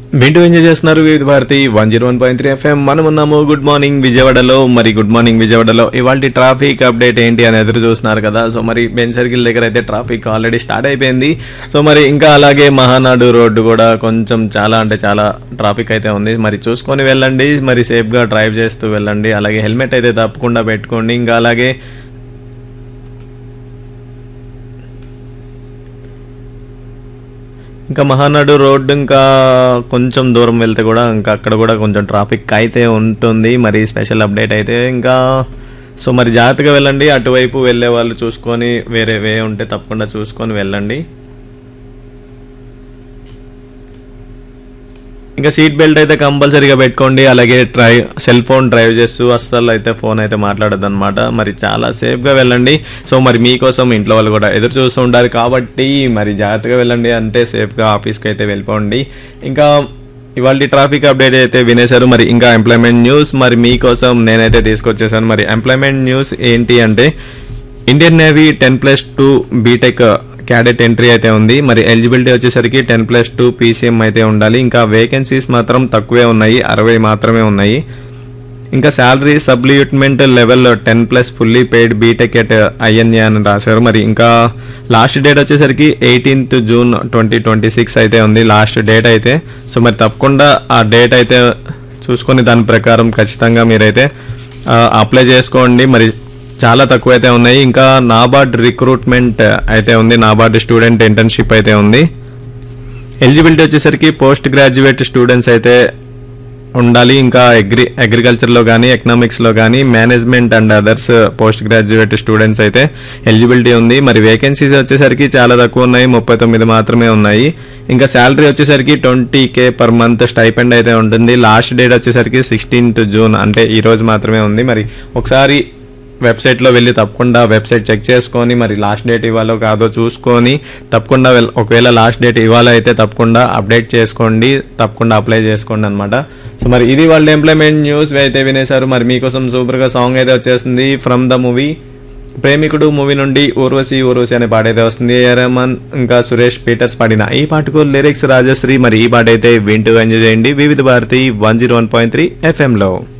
వింటూ ఎంజాయ్ చేస్తున్నారు Vividh Bharati one zero one point three FM మనం ఉన్నాము గుడ్ మార్నింగ్ విజయవాడలో మరి గుడ్ మార్నింగ్ విజయవాడలో ఇవాళ ట్రాఫిక్ అప్డేట్ ఏంటి అని ఎదురు చూస్తున్నారు కదా సో మరి బెన్ సర్కిల్ దగ్గర అయితే ట్రాఫిక్ ఆల్రెడీ స్టార్ట్ అయిపోయింది సో మరి ఇంకా అలాగే మహానాడు రోడ్డు కూడా కొంచెం చాలా అంటే చాలా ట్రాఫిక్ అయితే ఉంది మరి చూసుకొని వెళ్ళండి మరి సేఫ్గా డ్రైవ్ చేస్తూ వెళ్ళండి అలాగే హెల్మెట్ అయితే తప్పకుండా పెట్టుకోండి ఇంకా అలాగే ఇంకా మహానాడు రోడ్ ఇంకా కొంచెం దూరం వెళ్తే కూడా ఇంకా అక్కడ కూడా కొంచెం ట్రాఫిక్ అయితే ఉంటుంది మరి స్పెషల్ అప్డేట్ అయితే ఇంకా సో మరి జాగ్రత్తగా వెళ్ళండి అటువైపు వెళ్ళే వాళ్ళు చూసుకొని వేరే వే ఉంటే తప్పకుండా చూసుకొని వెళ్ళండి ఇంకా సీట్ బెల్ట్ అయితే కంపల్సరీగా పెట్టుకోండి అలాగే డ్రై సెల్ ఫోన్ డ్రైవ్ చేస్తూ అస్సలు అయితే ఫోన్ అయితే మాట్లాడద్దు అనమాట మరి చాలా సేఫ్గా వెళ్ళండి సో మరి మీకోసం ఇంట్లో వాళ్ళు కూడా ఎదురు చూస్తూ ఉంటారు కాబట్టి మరి జాగ్రత్తగా వెళ్ళండి అంతే సేఫ్గా ఆఫీస్కి అయితే వెళ్ళిపోండి ఇంకా ఇవాళ ట్రాఫిక్ అప్డేట్ అయితే వినేశారు మరి ఇంకా ఎంప్లాయ్మెంట్ న్యూస్ మరి మీకోసం నేనైతే తీసుకొచ్చేసాను మరి ఎంప్లాయ్మెంట్ న్యూస్ ఏంటి అంటే Indian navy ten plus two BTech cadet entry అయితే ఉంది మరి ఎలిజిబిలిటీ వచ్చేసరికి టెన్ ప్లస్ టూ పీసీఎం అయితే ఉండాలి ఇంకా వేకెన్సీస్ మాత్రం తక్కువే ఉన్నాయి అరవై మాత్రమే ఉన్నాయి ఇంకా salary sub lieutenant level ten plus fully paid BTech at INA అని రాశారు మరి ఇంకా లాస్ట్ డేట్ వచ్చేసరికి eighteenth June twenty twenty six అయితే ఉంది లాస్ట్ డేట్ అయితే సో మరి తప్పకుండా ఆ డేట్ అయితే చూసుకొని దాని ప్రకారం ఖచ్చితంగా మీరైతే అప్లై చేసుకోండి మరి చాలా తక్కువ అయితే ఉన్నాయి ఇంకా నాబార్డ్ రిక్రూట్మెంట్ అయితే ఉంది నాబార్డ్ స్టూడెంట్ ఇంటర్న్షిప్ అయితే ఉంది ఎలిజిబిలిటీ వచ్చేసరికి పోస్ట్ గ్రాడ్యుయేట్ స్టూడెంట్స్ అయితే ఉండాలి ఇంకా అగ్రి అగ్రికల్చర్లో కానీ ఎకనామిక్స్లో కానీ management and others post graduate students అయితే ఎలిజిబిలిటీ ఉంది మరి వేకెన్సీస్ వచ్చేసరికి చాలా తక్కువ ఉన్నాయి ముప్పై తొమ్మిది మాత్రమే ఉన్నాయి ఇంకా శాలరీ వచ్చేసరికి twenty K per month stipend అయితే ఉంటుంది లాస్ట్ డేట్ వచ్చేసరికి సిక్స్టీన్త్ జూన్ అంటే ఈ రోజు మాత్రమే ఉంది మరి ఒకసారి వెబ్సైట్లో వెళ్ళి తప్పకుండా వెబ్సైట్ చెక్ చేసుకొని మరి లాస్ట్ డేట్ ఇవ్వాలో కాదో చూసుకొని తప్పకుండా వెల్- ఒకవేళ లాస్ట్ డేట్ ఇవ్వాలో అయితే తప్పకుండా అప్డేట్ చేసుకోండి తప్పకుండా అప్లై చేసుకోండి అనమాట సో మరి ఇది వాళ్ళ ఎంప్లాయ్మెంట్ న్యూస్ అయితే వినేశారు మరి మీకోసం సూపర్గా సాంగ్ అయితే వచ్చేస్తుంది from the movie Premikudu movie నుండి ఊర్వశి ఊర్వశి అనే పాట అయితే వస్తుంది ఏ రెహమాన్ ఇంకా సురేష్ పీటర్స్ పాడిన ఈ పాటకు లిరిక్స్ రాజశ్రీ మరి ఈ పాట అయితే వింటూ ఎంజాయ్ చేయండి Vividh Bharati one zero one point three ఎఫ్ఎంలో